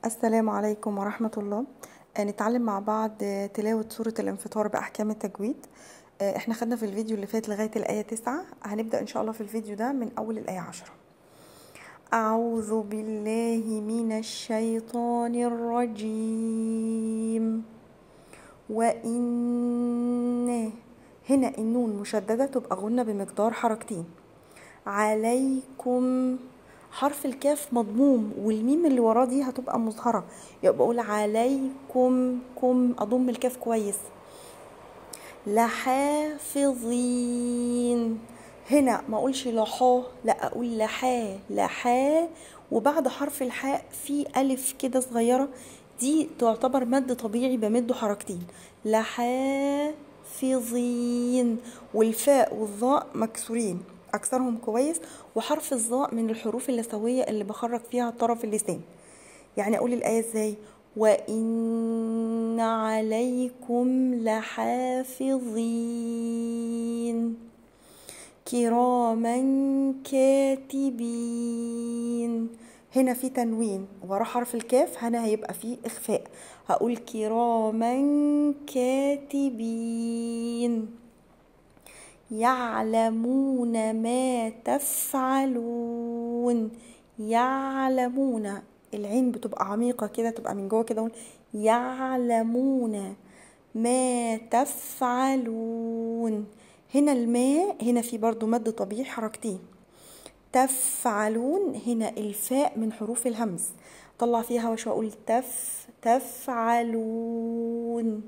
السلام عليكم ورحمة الله آه، نتعلم مع بعض آه، تلاوة سورة الانفطار بأحكام التجويد آه، احنا خدنا في الفيديو اللي فات لغاية الآية تسعة هنبدأ إن شاء الله في الفيديو ده من أول الآية عشرة أعوذ بالله من الشيطان الرجيم وإن هنا النون مشددة تبقى غنة بمقدار حركتين عليكم حرف الكاف مضموم والميم اللي وراه دي هتبقى مظهرة يبقى بقول عليكم كم أضم الكاف كويس لحافظين هنا ما اقولش لحا لا اقول لحا لحا وبعد حرف الحاء في الف كده صغيره دي تعتبر مد طبيعي بمده حركتين لحافظين والفاء والظاء مكسورين اكثرهم كويس وحرف الظاء من الحروف اللثويه اللي بخرج فيها طرف اللسان يعني اقول الايه ازاي وان عليكم لحافظين كراما كاتبين هنا في تنوين ورا حرف الكاف هنا هيبقى فيه اخفاء هقول كراما كاتبين يعلمون ما تفعلون يعلمون العين بتبقى عميقة كده تبقى من جوه كده يعلمون ما تفعلون هنا الماء هنا في برضو مد طبيعي حركتين تفعلون هنا الفاء من حروف الهمز طلع فيها هوا شويه اقول تف تفعلون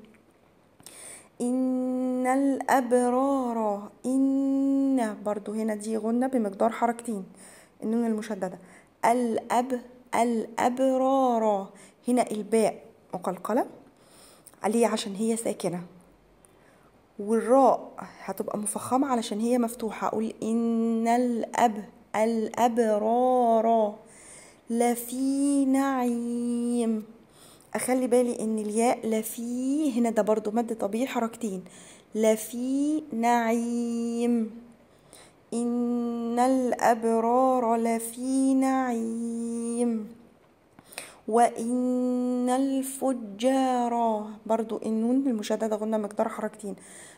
إن الأبرار إن برضو هنا دي غنة بمقدار حركتين النون المشددة الأب الأبرار هنا الباء مقلقلة عليه عشان هي ساكنة والراء هتبقى مفخمة علشان هي مفتوحة أقول إن الأب الأبرار لفي نعيم اخلي بالي ان الياء لفي هنا ده برضو مد طبيعي حركتين لفي نعيم ان الابرار لفي نعيم وان الفجار برضو النون المشدده غنى مقدار حركتين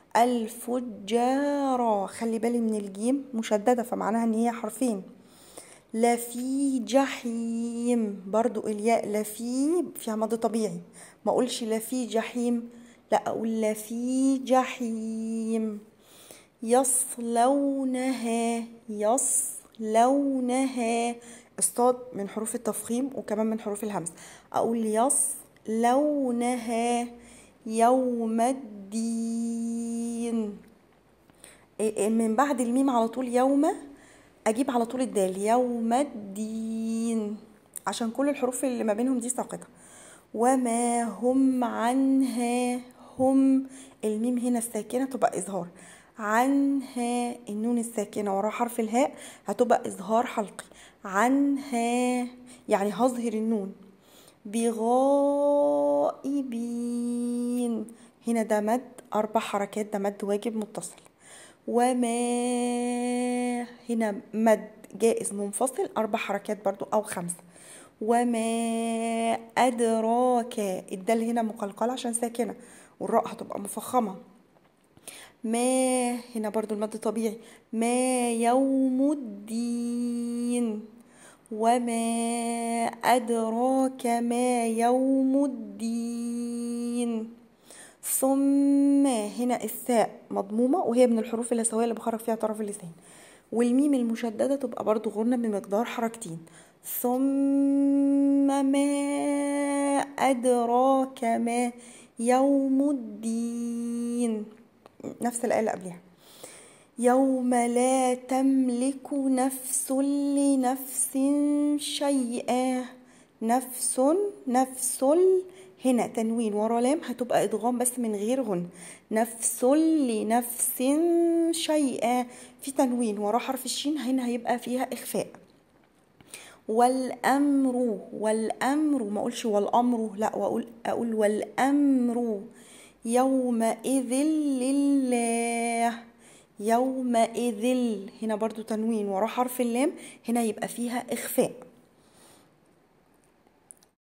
الفجار خلي بالي من الجيم مشدده فمعناها ان هي حرفين لفي جحيم برضو الياء لفي فيها مد طبيعي ما اقولش لفي جحيم لا اقول لفي جحيم يصلونها يصلونها الصاد من حروف التفخيم وكمان من حروف الهمز اقول يصلونها يوم الدين من بعد الميم على طول يوم اجيب على طول الدال يوم الدين عشان كل الحروف اللي ما بينهم دي ساقطه وما هم عنها هم الميم هنا الساكنه تبقى اظهار عنها النون الساكنه ورا حرف الهاء هتبقى اظهار حلقي عنها يعني هظهر النون بغائبين هنا ده مد اربع حركات ده مد واجب متصل وما هنا مد جائز منفصل أربع حركات برضو أو خمسة وما أدراك الدال هنا مقلقلة عشان ساكنة والراء هتبقى مفخمة ما هنا برضو المد طبيعي ما يوم الدين وما أدراك ما يوم الدين ثم هنا الثاء مضمومة وهي من الحروف اللثوية اللي بخرج فيها طرف اللسان والميم المشددة تبقى برضو غنة بمقدار حركتين ثم ما أدراك ما يوم الدين نفس الآية اللي قبلها يوم لا تملك نفس لنفس شيئا نفس نفس هنا تنوين ورا لام هتبقى ادغام بس من غير غن نفس لنفس شيئا في تنوين ورا حرف الشين هنا هيبقى فيها اخفاء والامر والامر ما اقولش والامر لا واقول اقول والامر يومئذ لله يومئذ هنا برضو تنوين ورا حرف اللام هنا يبقى فيها اخفاء